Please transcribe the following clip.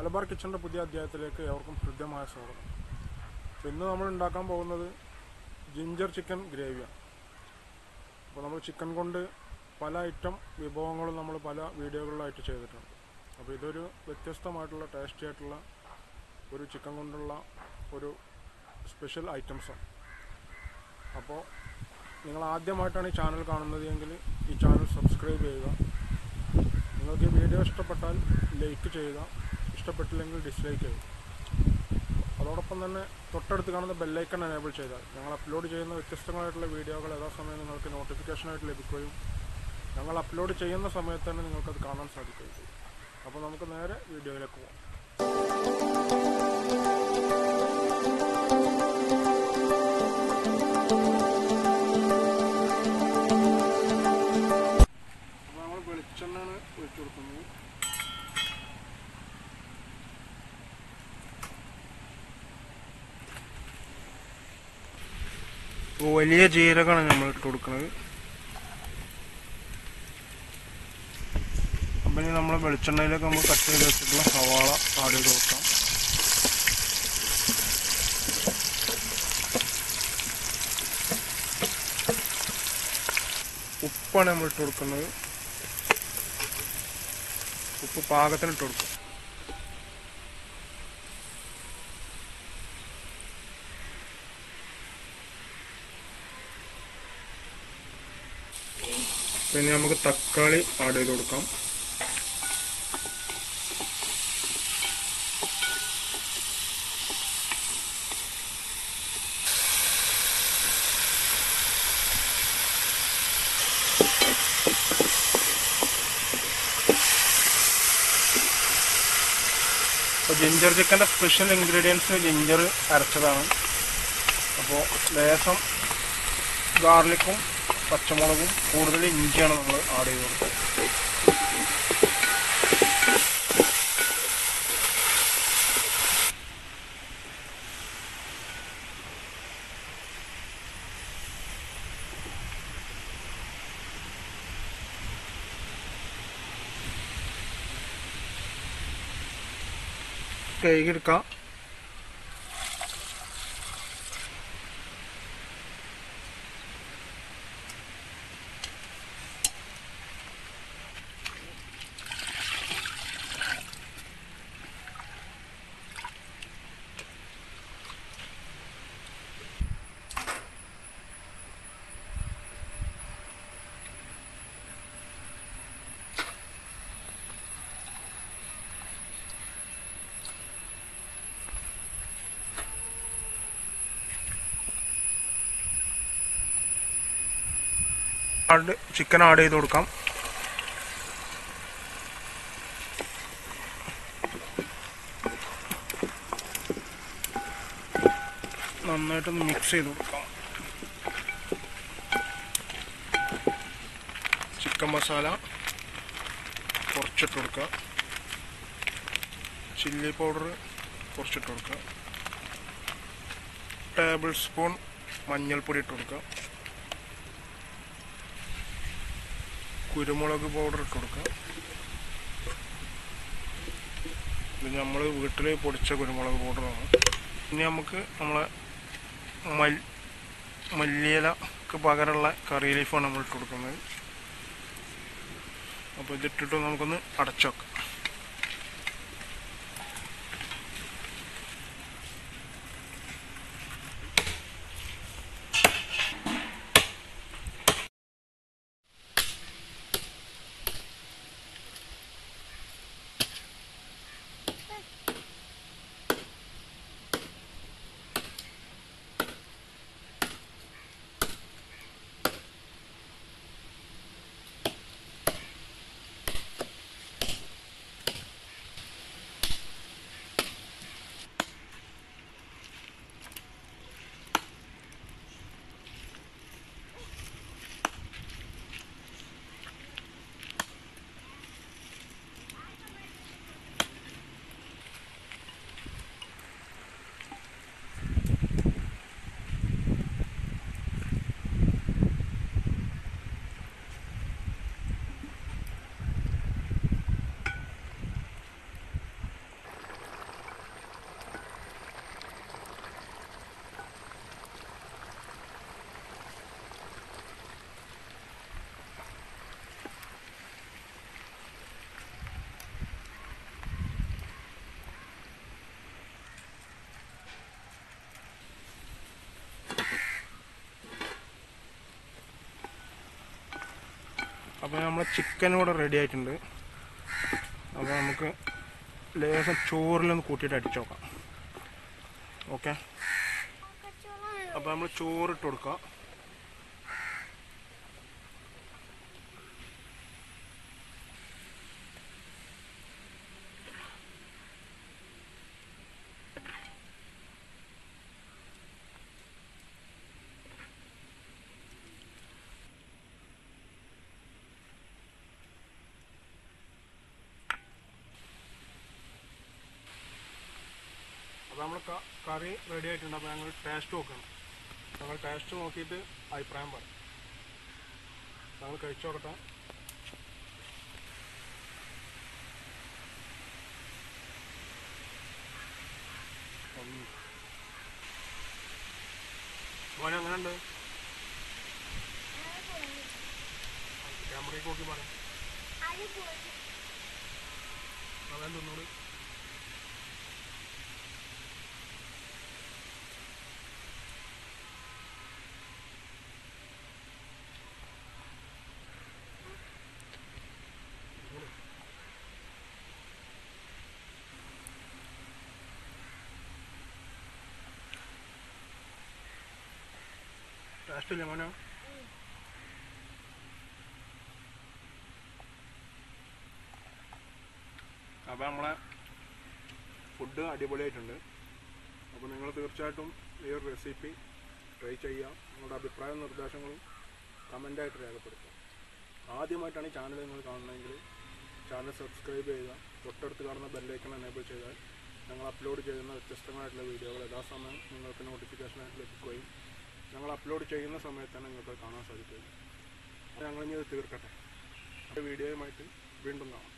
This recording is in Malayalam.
മലബാർ കിച്ചണിൻ്റെ പുതിയ അധ്യായത്തിലേക്ക് ഏവർക്കും ഹൃദ്യമായ സ്വാഗതം അപ്പോൾ ഇന്ന് നമ്മൾ ഉണ്ടാക്കാൻ പോകുന്നത് ജിഞ്ചർ ചിക്കൻ ഗ്രേവിയാണ് അപ്പോൾ നമ്മൾ ചിക്കൻ കൊണ്ട് പല ഐറ്റം വിഭവങ്ങളും നമ്മൾ പല വീഡിയോകളിലായിട്ട് ചെയ്തിട്ടുണ്ട് അപ്പോൾ ഇതൊരു വ്യത്യസ്തമായിട്ടുള്ള ടേസ്റ്റി ആയിട്ടുള്ള ഒരു ചിക്കൻ കൊണ്ടുള്ള ഒരു സ്പെഷ്യൽ ഐറ്റംസാണ് അപ്പോൾ നിങ്ങൾ ആദ്യമായിട്ടാണ് ഈ ചാനൽ കാണുന്നത് എങ്കിൽ ഈ ചാനൽ സബ്സ്ക്രൈബ് ചെയ്യുക നിങ്ങൾക്ക് ഈ വീഡിയോ ഇഷ്ടപ്പെട്ടാൽ ലൈക്ക് ചെയ്യുക ഇഷ്ടപ്പെട്ടില്ലെങ്കിൽ ഡിസ്ലൈക്ക് ചെയ്യുക അതോടൊപ്പം തന്നെ തൊട്ടടുത്ത് കാണുന്ന ബെല്ലൈക്കൺ എനേബിൾ ചെയ്താൽ ഞങ്ങൾ അപ്ലോഡ് ചെയ്യുന്ന വ്യത്യസ്തമായിട്ടുള്ള വീഡിയോകൾ യഥാസമയം നിങ്ങൾക്ക് നോട്ടിഫിക്കേഷനായിട്ട് ലഭിക്കുകയും ഞങ്ങൾ അപ്ലോഡ് ചെയ്യുന്ന സമയത്ത് തന്നെ നിങ്ങൾക്കത് കാണാൻ സാധിക്കുകയും ചെയ്യും അപ്പോൾ നമുക്ക് നേരെ വീഡിയോയിലേക്ക് പോകാം അപ്പോൾ നമ്മൾ വെളിച്ചെണ്ണയാണ് ഒഴിച്ചു കൊടുക്കുന്നത് അപ്പോൾ വലിയ ജീരകമാണ് നമ്മൾ ഇട്ട് കൊടുക്കുന്നത് അപ്പം ഇനി നമ്മൾ വെളിച്ചെണ്ണയിലേക്ക് നമ്മൾ കട്ട് ചെയ്ത് വെച്ചിട്ടുള്ള സവാള ആഡ് ചെയ്ത് കൊടുക്കാം ഉപ്പാണ് നമ്മൾ ഇട്ട് കൊടുക്കുന്നത് ഉപ്പ് പാകത്തിന് ഇട്ട് കൊടുക്കും പിന്നെ നമുക്ക് തക്കാളി ആഡ് ചെയ്ത് കൊടുക്കാം അപ്പോൾ ജിഞ്ചർ ചിക്കൻ്റെ സ്പെഷ്യൽ ഇൻഗ്രീഡിയൻസ് ജിഞ്ചർ അരച്ചതാണ് അപ്പോൾ ലേസം ഗാർലിക്കും പച്ചമുളകും കൂടുതൽ ഇഞ്ചിയാണ് നമ്മൾ ആഡ് ചെയ്ത് കൊടുക്കുന്നത് കഴുകിയെടുക്കാം ആഡ് ചിക്കൻ ആഡ് ചെയ്ത് കൊടുക്കാം നന്നായിട്ടൊന്ന് മിക്സ് ചെയ്ത് കൊടുക്കാം ചിക്കൻ മസാല കുറച്ചിട്ട് കൊടുക്കുക ചില്ലി പൗഡർ കുറച്ചിട്ട് കൊടുക്കുക ടേബിൾ സ്പൂൺ മഞ്ഞൾപ്പൊടി ഇട്ട് കൊടുക്കുക കുരുമുളക് പൗഡർ ഇട്ട് കൊടുക്കുക ഇത് നമ്മൾ വീട്ടിൽ പൊടിച്ച കുരുമുളക് പൗഡറാണ് ഇനി നമുക്ക് നമ്മളെ മൽ മല്ലിയിലക്ക് പകരമുള്ള കറി ലീഫാണ് നമ്മൾ ഇട്ട് കൊടുക്കുന്നത് അപ്പോൾ ഇതിട്ടിട്ട് നമുക്കൊന്ന് അടച്ചു വെക്കാം അപ്പോൾ നമ്മൾ ചിക്കൻ ഇവിടെ റെഡി ആയിട്ടുണ്ട് അപ്പോൾ നമുക്ക് ലേശം ചോറിലൊന്ന് കൂട്ടിയിട്ട് അടിച്ചു നോക്കാം ഓക്കെ അപ്പോൾ നമ്മൾ ചോറ് ഇട്ട് കൊടുക്കുക അപ്പോൾ നമ്മൾ കറി റെഡി ആയിട്ടുണ്ട് അപ്പോൾ ഞങ്ങൾ ടേസ്റ്റ് നോക്കണം ഞങ്ങൾ ടേസ്റ്റ് നോക്കിയിട്ട് അഭിപ്രായം പറയും ഞങ്ങൾ കഴിച്ചു നോക്കട്ടെ ഉം. മോനെ എങ്ങനെയുണ്ട് ക്യാമറയ്ക്ക് നോക്കി പറയാം അതെന്ത് ഒന്നുകൂടി ടേസ്റ്റ് ഇല്ലേ മോനെ അപ്പോൾ നമ്മളെ ഫുഡ് അടിപൊളിയായിട്ടുണ്ട് അപ്പോൾ നിങ്ങൾ തീർച്ചയായിട്ടും ഈ ഒരു റെസിപ്പി ട്രൈ ചെയ്യുക നിങ്ങളുടെ അഭിപ്രായവും നിർദ്ദേശങ്ങളും കമൻ്റായിട്ട് രേഖപ്പെടുത്തുക ആദ്യമായിട്ടാണ് ഈ ചാനൽ നിങ്ങൾ കാണുന്നതെങ്കിൽ ചാനൽ സബ്സ്ക്രൈബ് ചെയ്യുക തൊട്ടടുത്ത് കാണുന്ന ബെല്ലൈക്കൺ എനേബിൾ ചെയ്താൽ ഞങ്ങൾ അപ്ലോഡ് ചെയ്യുന്ന വ്യത്യസ്തമായിട്ടുള്ള വീഡിയോകൾ യഥാസമയം നിങ്ങൾക്ക് നോട്ടിഫിക്കേഷനായിട്ട് ലഭിക്കുകയും ഞങ്ങൾ അപ്ലോഡ് ചെയ്യുന്ന സമയത്ത് തന്നെ നിങ്ങൾക്ക് കാണാൻ സാധിക്കുകയും അപ്പോൾ ഞങ്ങളിനി ഇത് തീർക്കട്ടെ അടുത്ത വീഡിയോയുമായിട്ട് വീണ്ടും കാണാം